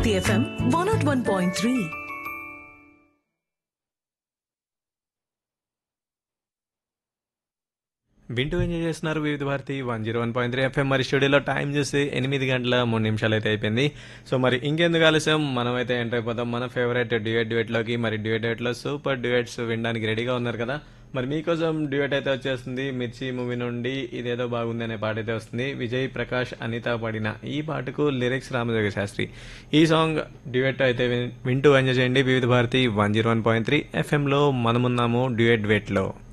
Bhakti FM 101.3. వింటూ enjoy చేస్తున్నారు Vividh Bharati one zero one point three FM మరి స్టూడియోలో టైం చూసి ఎనిమిది గంటల మూడు నిమిషాలు అయితే అయిపోయింది సో మరి ఇంకెందుకు ఆలస్యం మనం అయితే ఎంటర్ అయిపోతాం మన ఫేవరెట్ డ్యూయట్ డ్యూయట్లోకి మరి డ్యూయట్ డ్యూయట్లో సూపర్ డ్యూయట్స్ వినడానికి రెడీగా ఉన్నారు కదా మరి మీకోసం డ్యూయట్ అయితే వచ్చేస్తుంది మిర్చి మూవీ నుండి ఇదేదో బాగుంది అనే పాట అయితే వస్తుంది విజయ్ ప్రకాష్ అనిత పాడిన ఈ పాటకు లిరిక్స్ రామజోగ శాస్త్రి ఈ సాంగ్ డ్యూయట్ అయితే విన్- వింటూ ఎంజాయ్ చేయండి Vividh Bharati one zero one point three ఎఫ్ఎంలో మనమున్నాము డ్యూయట్ వెట్లో